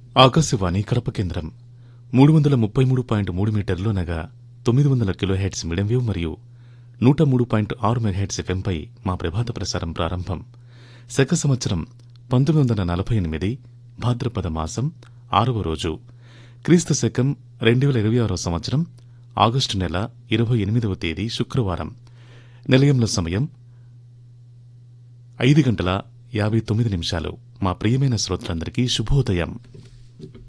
ఆకాశవాణి కడప కేంద్రం మూడు వందల ముప్పై మూడు పాయింట్ మూడు మీటర్లు అనగా తొమ్మిది వందల కిలో హెడ్స్ మీడియం వేవ్ మరియు నూట మూడు పాయింట్ ఆరు మెగాహెడ్స్ ఎఫ్ఎంపై మా ప్రభాత ప్రసారం ప్రారంభం శక సంవత్సరం పంతొమ్మిది వందల నలభై ఎనిమిది భాద్రపద మాసం ఆరవ రోజు క్రీస్తు శకం రెండు వేల ఇరవై ఆరో సంవత్సరం ఆగస్టు నెల ఇరవై ఎనిమిదవ తేదీ శుక్రవారం నిలయంలో సమయం ఐదు గంటల యాభై తొమ్మిది నిమిషాలు మా ప్రియమైన శ్రోతలందరికీ శుభోదయం